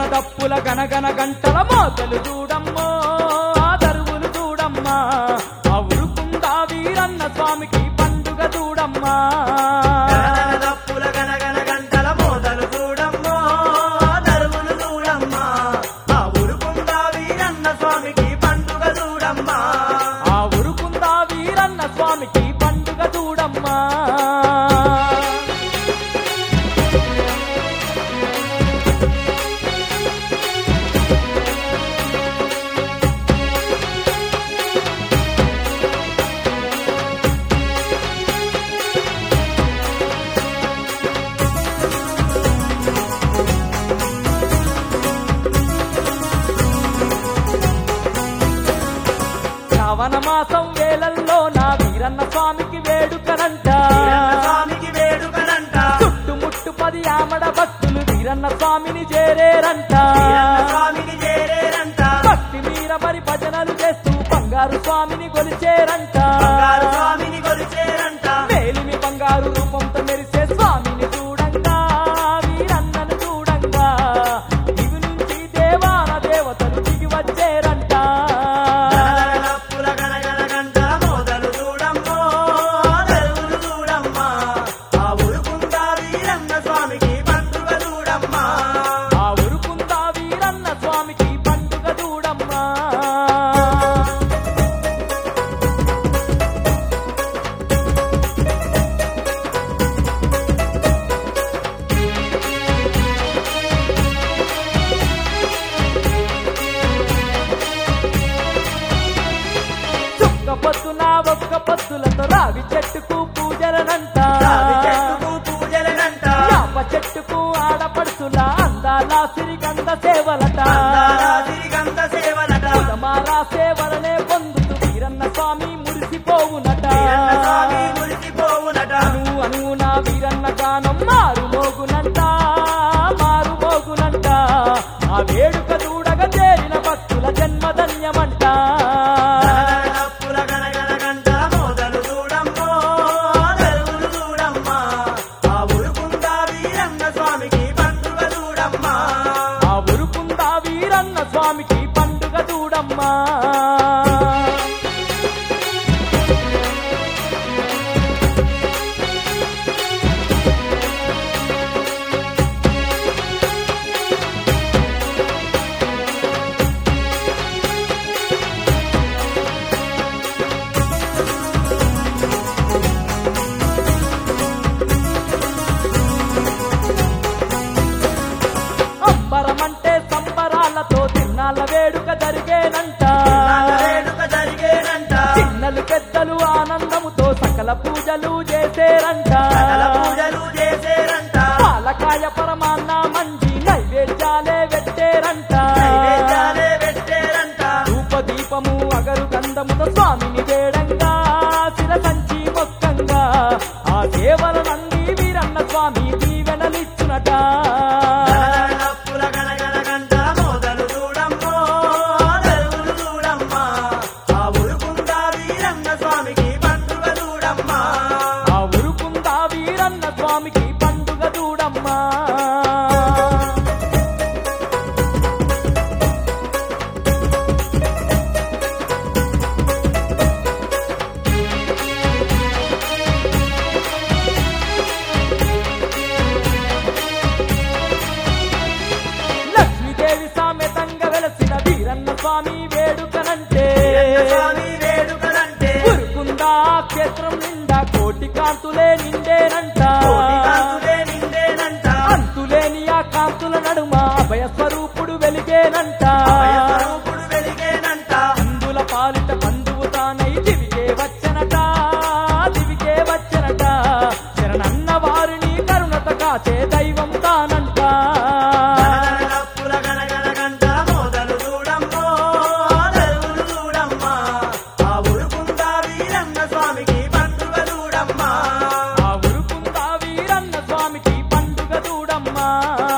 దప్పుల గనగన గంటల మోతలు చూడమ్మో ఆ దరువులు చూడమ్మా ఆ ఉరుకుందా వీరన్న స్వామికి పండుగ చూడమ్మా గణగణ దప్పుల గణగణ గంటల మోదలు చూడమ్మో దరువులు చూడమ్మా ఆ ఉరుకుందా వీరన్న స్వామికి పండుగ చూడమ్మా ఆ ఉరుకుందా వీరన్న స్వామికి పండుగ చూడమ్మా శ్రావణ మాసం వేలల్లో నా వీరన్న స్వామికి వేడుకనంట వీరన్న స్వామికి వేడుకనంట చుట్టుముట్టు పది ఆమడ భక్తులు వీరన్న స్వామిని చేరేరంట వీరన్న స్వామికి చేరేరంట భక్తి మీర మరి భజనలు చేస్తూ బంగారు స్వామిని కొలిచేరంట బంగారు స్వామిని కొలిచేరంట మేలిమి బంగారు రూపంతో మెరిసే స్వామిని చూడంగా వీరన్నను చూడంగా ఇవి నుంచి దేవాన దేవతలు దిగి వచ్చేరంట గణగణ దప్పుల గణగణ గంటల మోదలు చూడమ్మో దరువులు చూడమ్మా ఆ ఉరుకుందా వీరన్న స్వామికి పండుగ చూడమ్మా ఆ ఉరుకుందా వీరన్న స్వామికి పండుగ చూడమ్మా చుక్క పొద్దున ఒక్క పొద్దులతో రావి చెట్టుకు పూజలనంట రావి చెట్టుకు పూజలనంట యాప చెట్టుకు ఆడపడుచుల అందాల సిరిగంధ సేవలట సిరిగంధ సేవలట కులమారా సేవలనే పొందుతూ వీరన్న స్వామి మురిసిపోవునట వీరన్న స్వామి మురిసిపోవునట అను అనున వీరన్న గానం మారు మోగునంట మారు మోగునంట ఆ వేడుక చూడగ చేరిన భక్తుల జన్మధన్యమంట గణగణ దప్పుల గణగణ గంటల మోదలు చూడమ్మో దరువులు చూడమ్మా ఆ ఉరుకుందా వీరన్న స్వామికి పండుగ చూడమ్మా ఆ ఉరుకుందా వీరన్న స్వామికి పండుగ చూడమ్మా అంబరమంటే సంబరాలతో తిన్నాళ్ళ వేడుక జరిగేనంట నాగ వేడుక జరిగేనంట చిన్నలు పెద్దలు ఆనందముతో సకల పూజలు చేసేరంట సకల పూజలు చేసేరంట పాలకాయ పరమాన్న మండి నైవేద్యాలే పెట్టేరంట నైవేద్యాలే పెట్టేరంట ధూప దీపము అగరు గంధముతో స్వామిని వేడంగా శిర సంచి మొక్కంగా ఆ సేవల నంది వీరన్న స్వామి దీవెనలిచ్చునట గణగణ దప్పుల గణగణ గంటల మోదలు చూడమ్మో దరువులు చూడమ్మా ఆ ఉరుకుందా వీరన్న స్వామికి పండుగ చూడమ్మా ఆ ఉరుకుందా వీరన్న స్వామికి పండుగ చూడమ్మా లక్ష్మీదేవి సామెతంగా వెలసిన వీరన్న స్వామి వేడుకనంటే వీరన్న స్వామి వేడుకలంటే ఉరుకుందా క్షేత్రం నిండా కోటి కాంతులే నిండేనంట కోటి కాంతులే నిండేనంట అంతులేని ఆ కాంతుల నడుమ అభయ స్వరూపుడు వెలిగేనంట భయస్వరూపుడు వెలిగేనంట అందుల పాలిట బంధువు తానై దివికే వచ్చనట దివికే వచ్చనట శరణన్న వారిని కరుణత కాచే దైవం తానంట గణగణ దప్పుల గణగణ గంటల మోదలు చూడమ్మో దరువులు చూడమ్మా ఆ ఉరుకుందా వీరన్న స్వామికి పండుగ చూడమ్మా ఆ ఉరుకుందా వీరన్న స్వామికి పండుగ చూడమ్మా